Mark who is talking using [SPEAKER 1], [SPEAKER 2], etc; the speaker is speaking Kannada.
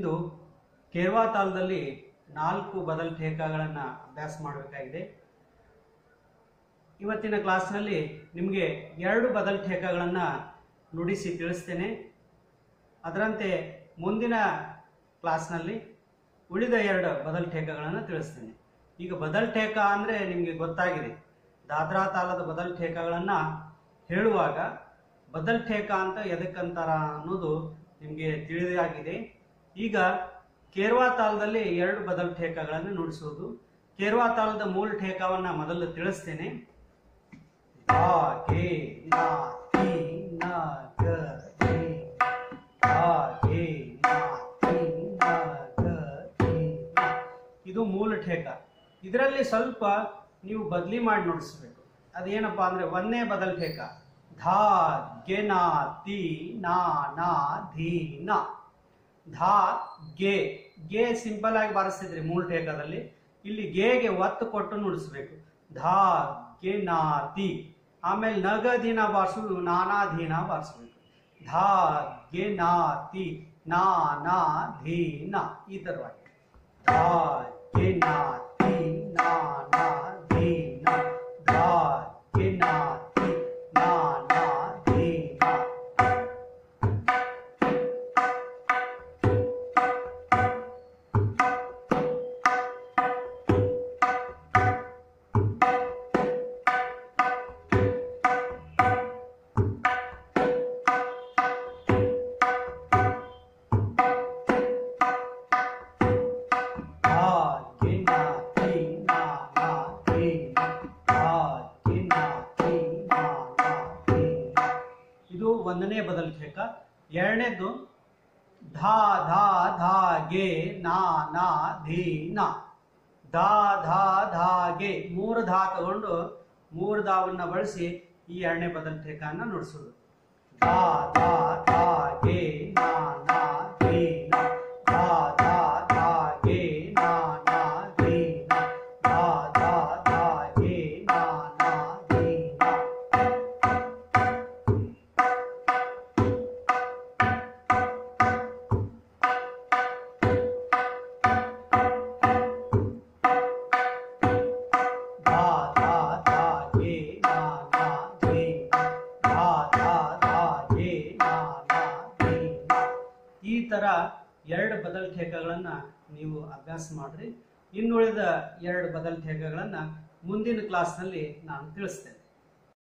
[SPEAKER 1] ಇಂದು ಕೇರ್ವಾ ತಾಳದಲ್ಲಿ ನಾಲ್ಕು ಬದಲ್ ಠೇಕಾಗಳನ್ನು ಅಭ್ಯಾಸ ಮಾಡಬೇಕಾಗಿದೆ ಇವತ್ತಿನ ಕ್ಲಾಸ್ನಲ್ಲಿ ನಿಮಗೆ ಎರಡು ಬದಲ್ ಠೇಕಾಗಳನ್ನು ನುಡಿಸಿ ತಿಳಿಸ್ತೇನೆ ಅದರಂತೆ ಮುಂದಿನ ಕ್ಲಾಸ್ನಲ್ಲಿ ಉಳಿದ ಎರಡು ಬದಲ್ ಠೇಕಾಗಳನ್ನು ತಿಳಿಸ್ತೇನೆ ಈಗ ಬದಲ್ ಠೇಕ ಅಂದರೆ ನಿಮಗೆ ಗೊತ್ತಾಗಿದೆ ದಾದ್ರಾ ತಾಳದ ಬದಲ್ ಠೇಕಾಗಳನ್ನು ಹೇಳುವಾಗ ಬದಲ್ ಠೇಕ ಅಂತ ಎದಕ್ಕಂತಾರ ಅನ್ನೋದು ನಿಮಗೆ ತಿಳಿದಾಗಿದೆ ಈಗ ಕೇರ್ವಾ ತಾಳದಲ್ಲಿ ಎರಡು ಬದಲ್ ಠೇಕಗಳನ್ನು ನುಡಿಸುವುದು ಕೇರ್ವಾ ತಾಳದ ಮೂಲ ಠೇಕವನ್ನು ಮೊದಲು ತಿಳಿಸ್ತೇನೆ ಧಾ ಗೆ ನಾ ತಿ ನ ಗ ರಿ ಧಾ ಗೆ ನಾ ತಿ ನ ಗ ರಿ ನ. ಇದು ಮೂಲ ಠೇಕ ಇದರಲ್ಲಿ ಸ್ವಲ್ಪ ನೀವು ಬದಲಿ ಮಾಡಿ ನುಡಿಸ್ಬೇಕು ಅದೇನಪ್ಪ ಅಂದ್ರೆ ಒಂದೇ ಬದಲ್ ಠೇಕ ಧಾ ಗೆ ನಾ ತಿ ನಾ ನಾ ಧಿ ನ ಧಾ ಗೆ ಗೆ ಸಿಂಪಲ್ ಆಗಿ ಬಾರಿಸ್ತಿದ್ರಿ ಮೂಲ ಠೇಕದಲ್ಲಿ ಇಲ್ಲಿ ಗೆಗೆ ಒತ್ತು ಕೊಟ್ಟು ನುಡಿಸ್ಬೇಕು ಧಾ ಗೆ ನಾ ತಿ ಆಮೇಲೆ ನಗ ದಿನ ಬಾರಿಸೋದು ನಾನಾ ಧೀನ ಬಾರಿಸ್ಬೇಕು ಧಾ ಗೆ ನಾ ತಿ ನಾ ನಾ ಧೀ ನ ಈ ಥರವಾಗಿ ಧಾ ಗೆ ನಾ ತಿ ನಾ ನಾ ಧೀ ನ ಧಾ ಗೆ ನಾ ತಿ ನಾ ನಾ ಧೀ ನ ಧಾ ಗೆ ನಾ ತಿ ನಾ ನಾ ಧೀ ನ ಧಾ ಗೆ ನಾ ತಿ ನಾ ನಾ ಧೀ ನ. ಇದು ಒಂದನೇ ಬದಲ್ ಠೇಕ ಎರಡನೇದು ಧಾ ಧಾ ಧಾ ಗೆ ನಾ ನಾ ಧೀ ನ ಧಾ ಧಾ ಧಾ ಗೆ ಮೂರು ಧಾ ತಗೊಂಡು ಮೂರು ಧಾವನ್ನ ಬಳಸಿ ಈ ಎರಡನೇ ಬದಲ್ ಠೇಕನ್ನ ನುಡಿಸೋದು ಧಾ ಧಾ ಧಾ ಗೆ ನಾ ನಾ ಧೀ ನ ಧಾ ಧಾ ಧಾ ಗೆ ನಾ ನಾ ಧೀ ನ ಧಾ ಧಾ ಧಾ ಗೆ ನಾ ನಾ ಧೀ ನ ಧಾ ಧಾ ಧಾ ಗೆ ನಾ ನಾ ಧೀ ನ ಧಾ ಧಾ ಧಾ ಗೆ ನಾ ನಾ ಧೀ ನ. ಈ ತರ ಎರಡು ಬದಲ್ ಠೇಕಗಳನ್ನ ನೀವು ಅಭ್ಯಾಸ ಮಾಡ್ರಿ ಇನ್ನುಳಿದ ಎರಡು ಬದಲ್ ಠೇಕಗಳನ್ನ ಮುಂದಿನ ಕ್ಲಾಸ್ನಲ್ಲಿ ನಾನು ತಿಳಿಸ್ತೇನೆ